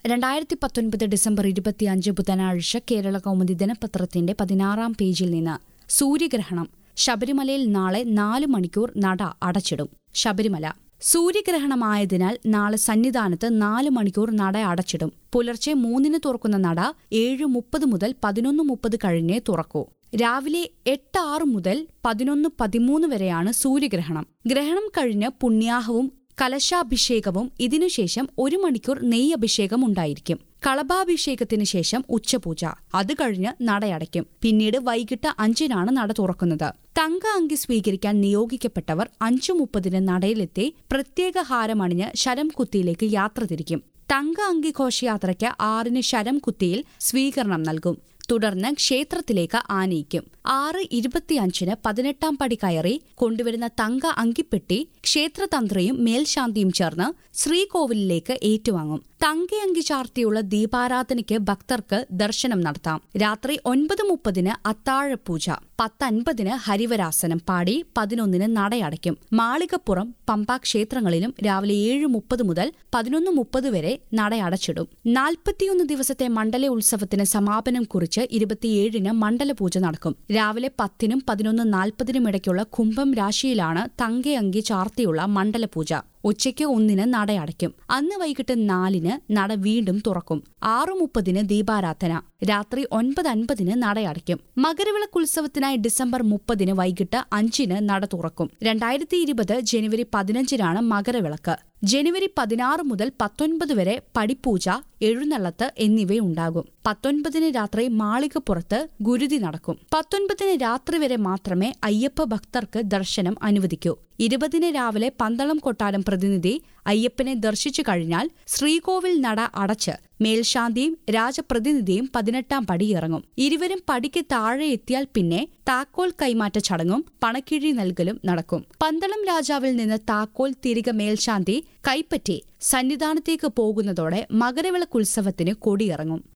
രണ്ടായിരത്തി പത്തൊൻപത് ഡിസംബർ ഇരുപത്തിയഞ്ച് ബുധനാഴ്ച കേരള കൗമുദി ദിനപത്രത്തിന്റെ പതിനാറാം പേജിൽ നിന്ന് സൂര്യഗ്രഹണം ശബരിമലയിൽ നാളെ നാല് മണിക്കൂർ നട അടച്ചിടും ശബരിമല സൂര്യഗ്രഹണമായതിനാൽ നാളെ സന്നിധാനത്ത് നാല് മണിക്കൂർ നട അടച്ചിടും പുലർച്ചെ മൂന്നിന് തുറക്കുന്ന നട ഏഴ് മുപ്പത് മുതൽ പതിനൊന്ന് മുപ്പത് കഴിഞ്ഞേ തുറക്കൂ രാവിലെ എട്ട് ആറ് മുതൽ പതിനൊന്ന് പതിമൂന്ന് വരെയാണ് സൂര്യഗ്രഹണം ഗ്രഹണം കഴിഞ്ഞ് പുണ്യാഹവും കലശാഭിഷേകവും ഇതിനുശേഷം ഒരു മണിക്കൂർ നെയ്യഭിഷേകം ഉണ്ടായിരിക്കും കളഭാഭിഷേകത്തിന് ശേഷം ഉച്ചപൂജ അത് കഴിഞ്ഞ് നടയടയ്ക്കും പിന്നീട് വൈകിട്ട് അഞ്ചിനാണ് നട തുറക്കുന്നത് തങ്ക അങ്കി സ്വീകരിക്കാൻ നിയോഗിക്കപ്പെട്ടവർ അഞ്ചു മുപ്പതിന് നടയിലെത്തി പ്രത്യേക ഹാരമണിഞ്ഞ് ശരം കുത്തിയിലേക്ക് യാത്ര തിരിക്കും തങ്ക അങ്കി ഘോഷയാത്രയ്ക്ക് ആറിന് ശരം കുത്തിയിൽ സ്വീകരണം നൽകും തുടർന്ന് ക്ഷേത്രത്തിലേക്ക് ആനയിക്കും ആറ് ഇരുപത്തിയഞ്ചിന് പതിനെട്ടാം പടി കയറി കൊണ്ടുവരുന്ന തങ്ക അങ്കിപ്പെട്ടി ക്ഷേത്രതന്ത്രിയും മേൽശാന്തിയും ചേർന്ന് ശ്രീകോവിലിലേക്ക് ഏറ്റുവാങ്ങും തങ്കയങ്കി ചാർത്തിയുള്ള ദീപാരാധനയ്ക്ക് ഭക്തർക്ക് ദർശനം നടത്താം രാത്രി ഒൻപത് മുപ്പതിന് അത്താഴപൂജ പത്തൻപതിന് ഹരിവരാസനം പാടി പതിനൊന്നിന് നടയടയ്ക്കും മാളികപ്പുറം പമ്പ ക്ഷേത്രങ്ങളിലും രാവിലെ ഏഴ് മുപ്പത് മുതൽ പതിനൊന്ന് മുപ്പത് വരെ നടയടച്ചിടും നാൽപ്പത്തിയൊന്ന് ദിവസത്തെ മണ്ഡല ഉത്സവത്തിന് സമാപനം കുറിച്ച് ഇരുപത്തിയേഴിന് മണ്ഡലപൂജ നടക്കും രാവിലെ പത്തിനും പതിനൊന്ന് നാൽപ്പതിനും ഇടയ്ക്കുള്ള കുംഭം രാശിയിലാണ് തങ്കയങ്കി ചാർത്തിയുള്ള മണ്ഡലപൂജ ഉച്ചയ്ക്ക് ഒന്നിന് നട അടയ്ക്കും അന്ന് വൈകിട്ട് നാലിന് നട വീണ്ടും തുറക്കും ആറു മുപ്പതിന് ദീപാരാധന രാത്രി ഒൻപത് അൻപതിന് നട അടയ്ക്കും മകരവിളക്കുത്സവത്തിനായി ഡിസംബർ മുപ്പതിന് വൈകിട്ട് അഞ്ചിന് നട തുറക്കും രണ്ടായിരത്തി ഇരുപത് ജനുവരി പതിനഞ്ചിനാണ് മകരവിളക്ക് ജനുവരി പതിനാറ് മുതൽ പത്തൊൻപത് വരെ പടിപ്പൂജ എഴുന്നള്ളത്ത് എന്നിവയുണ്ടാകും പത്തൊൻപതിന് രാത്രി മാളികപ്പുറത്ത് ഗുരുതി നടക്കും പത്തൊൻപതിന് രാത്രി വരെ മാത്രമേ അയ്യപ്പ ഭക്തർക്ക് ദർശനം അനുവദിക്കൂ ഇരുപതിന് രാവിലെ പന്തളം കൊട്ടാരം പ്രതിനിധി അയ്യപ്പനെ ദർശിച്ചു കഴിഞ്ഞാൽ ശ്രീകോവിൽ നട അടച്ച് മേൽശാന്തിയും രാജപ്രതിനിധിയും പതിനെട്ടാം പടി ഇറങ്ങും ഇരുവരും പടിക്ക് താഴെ എത്തിയാൽ പിന്നെ താക്കോൽ കൈമാറ്റ ചടങ്ങും പണക്കിഴി നൽകലും നടക്കും പന്തളം രാജാവിൽ നിന്ന് താക്കോൽ തിരികെ മേൽശാന്തി കൈപ്പറ്റി സന്നിധാനത്തേക്ക് പോകുന്നതോടെ മകരവിളക്കുത്സവത്തിന് കൊടിയിറങ്ങും